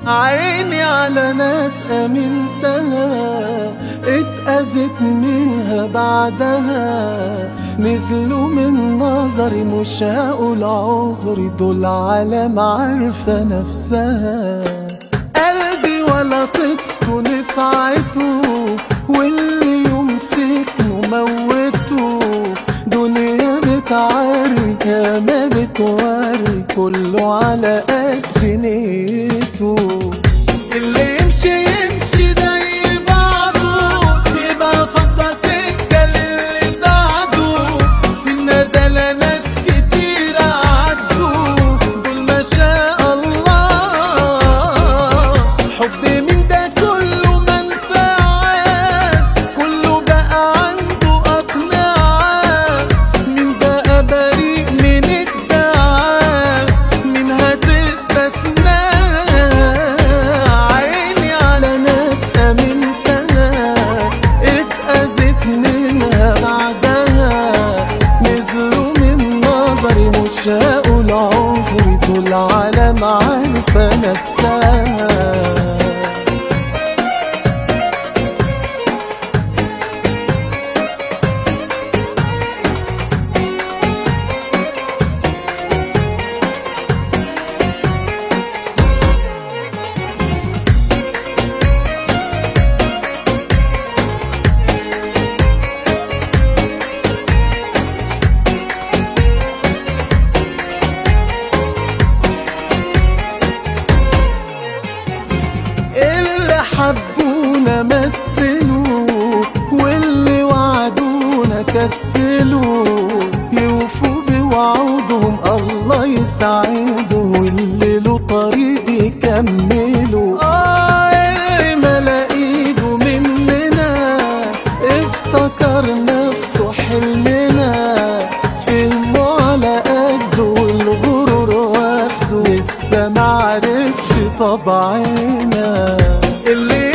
عيني على ناس امنتها اتأذت منها بعدها نزلوا من نظري مش هقول عذري دول عالم عارفة نفسها قلبي ولا طبته نفعته واللي يمسكه موته دنيا بتعري ما بتوري كله على قد نيته اللي يمشي يمشي زي بعضه يبقى فضى سكة للي بعده في الندلة ناس كتير عدوا دول ما شاء الله حب من ده كله منفعة كله بقى عنده أقنعة من بقى بريء من الدعاء من هتستثنى عيني على ناس أمنتها اتأذت منها بعدها نزلوا من نظري مش هقول عذري دول عالم عارفة نفسها اللي حبونا مثلوا واللي وعدونا كسلوا يوفوا بوعودهم الله يسعدوا واللي له طريق يكملوا آه اللي ملا ايده مننا افتكر نفسه حلمنا فهمه على قده والغرور واخده لسه معرفش طبعنا اللي